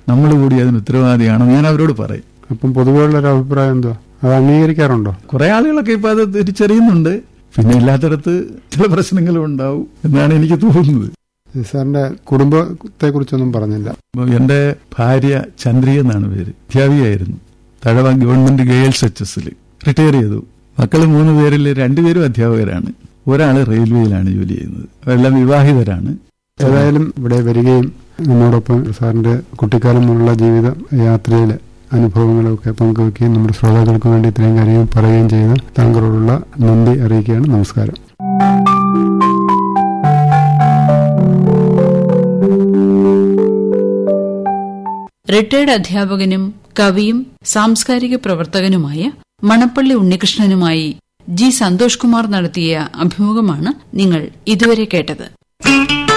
നമ്മൾ കൂടി അതിന് ഉത്തരവാദിയാണെന്ന് ഞാൻ അവരോട് പറയും അപ്പം പൊതുവെയുള്ള ഒരു അഭിപ്രായം എന്തോ അത് അംഗീകരിക്കാറുണ്ടോ കുറെ ആളുകളൊക്കെ ഇപ്പൊ അത് തിരിച്ചറിയുന്നുണ്ട് പിന്നെ ഇല്ലാത്തടത്ത് ചില പ്രശ്നങ്ങളും ഉണ്ടാവും എന്നാണ് എനിക്ക് തോന്നുന്നത് സാറിന്റെ കുടുംബത്തെ കുറിച്ചൊന്നും പറഞ്ഞില്ല അപ്പൊ എന്റെ ഭാര്യ ചന്ദ്രിക എന്നാണ് പേര് അധ്യാപികയായിരുന്നു തഴവ ഗവൺമെന്റ് ഗേൾസ് എച്ച് എസിൽ റിട്ടയർ ചെയ്തു മക്കൾ മൂന്ന് പേരിൽ രണ്ടുപേരും അധ്യാപകരാണ് ഒരാള് റെയിൽവേയിലാണ് ജോലി ചെയ്യുന്നത് അവരെല്ലാം വിവാഹിതരാണ് ഏതായാലും ഇവിടെ വരികയും നമ്മോടൊപ്പം സാറിന്റെ കുട്ടിക്കാലം മുതലുള്ള ജീവിത യാത്രയിലെ അനുഭവങ്ങളൊക്കെ പങ്കുവെക്കുകയും നമ്മുടെ ശ്രോതാക്കൾക്ക് വേണ്ടി ഇത്രയും കാര്യങ്ങൾ പറയുകയും ചെയ്ത താങ്കളോടുള്ള നന്ദി അറിയിക്കുകയാണ് നമസ്കാരം റിട്ടയർഡ് അധ്യാപകനും കവിയും സാംസ്കാരിക പ്രവർത്തകനുമായ മണപ്പള്ളി ഉണ്ണികൃഷ്ണനുമായി ജി സന്തോഷ് കുമാർ നടത്തിയ അഭിമുഖമാണ് നിങ്ങൾ ഇതുവരെ കേട്ടത്